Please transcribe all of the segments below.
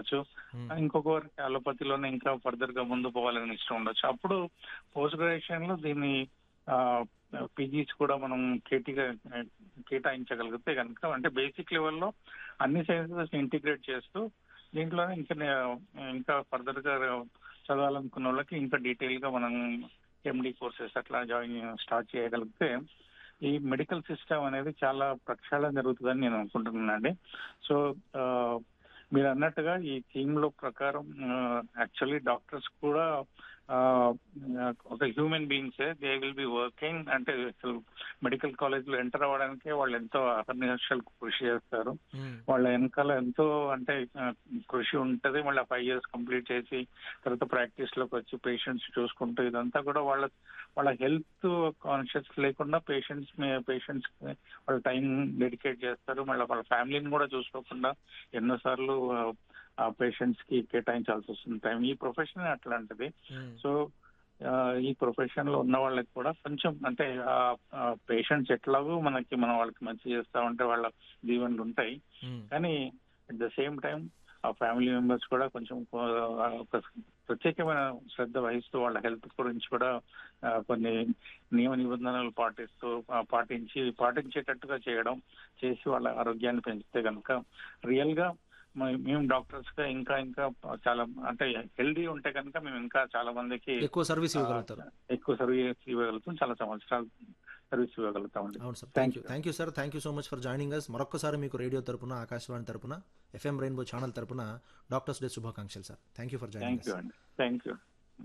ఉండొచ్చు ఇంకొకరికి అలోపతిలోనే ఇంకా ఫర్దర్ గా ముందు పోవాలని ఇష్టం ఉండొచ్చు అప్పుడు పోస్ట్ గ్రాడ్యుయేషన్ లో దీన్ని పీజీస్ కూడా మనం కేటీగా కేటాయించగలిగితే కనుక అంటే బేసిక్ లెవెల్లో అన్ని సైన్సెస్ ఇంటిగ్రేట్ చేస్తూ దీంట్లోనే ఇంకా నే- ఇంకా ఫర్దర్ గా చదవాలనుకున్న వాళ్ళకి ఇంకా డీటెయిల్ గా మనం ఎండి కోర్సెస్ అట్లా జాయిన్ స్టార్ట్ చేయగలిగితే ఈ మెడికల్ సిస్టమ్ అనేది చాలా ప్రక్షాళన జరుగుతుందని నేను అనుకుంటున్నానండి సో ఆ, మీరు అన్నట్టుగా ఈ థీమ్ లో ప్రకారం యాక్చువల్లీ డాక్టర్స్ కూడా ఆ, ఒక human beings they will be working అంటే మెడికల్ కాలేజ్ లో ఎంటర్ అవ్వడానికి వాళ్ళు ఎంతో అహర్నిశలు కృషి చేస్తారు వాళ్ళ వెనకాల ఎంతో అంటే ఆ, కృషి ఉంటది మళ్ళీ ఫైవ్ ఇయర్స్ కంప్లీట్ చేసి తర్వాత ప్రాక్టీస్ లోకి వచ్చి పేషెంట్స్ చూసుకుంటూ ఇదంతా కూడా వాళ్ళ వాళ్ళ హెల్త్ కాన్షియస్ లేకుండా పేషెంట్స్ పేషెంట్స్ వాళ్ళ టైం డెడికేట్ చేస్తారు మళ్ళీ వాళ్ళ ఫ్యామిలీని కూడా చూసుకోకుండా ఎన్నోసార్లు ఆ పేషెంట్స్ కి కేటాయించాల్సి వస్తుంది టైం ఈ ప్రొఫెషన్ అట్లాంటిది సో ఆ, ఈ ప్రొఫెషన్ లో ఉన్న వాళ్ళకి కూడా కొంచెం అంటే పేషెంట్స్ ఎట్లాగో మనకి మనం వాళ్ళకి మంచి చేస్తా ఉంటే వాళ్ళ దీవెనలు ఉంటాయి కానీ అట్ ద సేమ్ టైం ఆ ఫ్యామిలీ మెంబర్స్ కూడా కొంచెం ఆ, ఒక ప్రత్యేకమైన శ్రద్ధ వహిస్తూ వాళ్ళ హెల్త్ గురించి కూడా ఆ, కొన్ని నియమ నిబంధనలు పాటిస్తూ ఆ, పాటించి పాటించేటట్టుగా చేయడం చేసి వాళ్ళ ఆరోగ్యాన్ని పెంచితే కనుక రియల్ గా మ- మేము డాక్టర్స్ గా ఇంకా ఇంకా చాలా అంటే హెల్దీ ఉంటే కనుక మేము ఇంకా చాలా మందికి ఎక్కువ సర్వీస్ ఇవ్వగలుగుతారు ఎక్కువ సర్వీస్ ఇవ్వగలుగుతాం చాలా సంవత్సరాలు సర్వీస్ ఇవ్వగలుగుతామండి అవును sir thank you thank you sir thank you so much for joining us మరొకసారి మీకు రేడియో తరపున ఆకాశవాణి తరపున ఎఫ్ఎం రెయిన్బో ఛానల్ తరపున డాక్టర్స్ డే శుభాకాంక్షలు sir thank you for joining thank you అండి thank you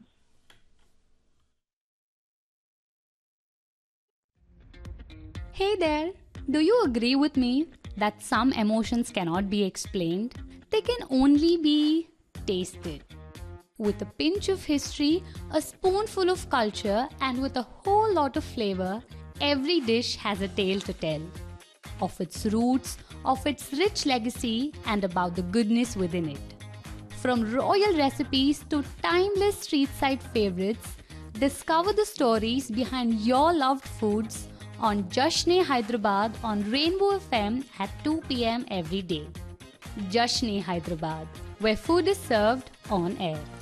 Hey there! Do you agree with me that some emotions cannot be explained? They can only be tasted. With a pinch of history, a spoonful of culture, and with a whole lot of flavor, every dish has a tale to tell. Of its roots, of its rich legacy, and about the goodness within it. From royal recipes to timeless street side favorites, discover the stories behind your loved foods on Jashne Hyderabad on Rainbow FM at 2 pm every day. Jashne Hyderabad, where food is served on air.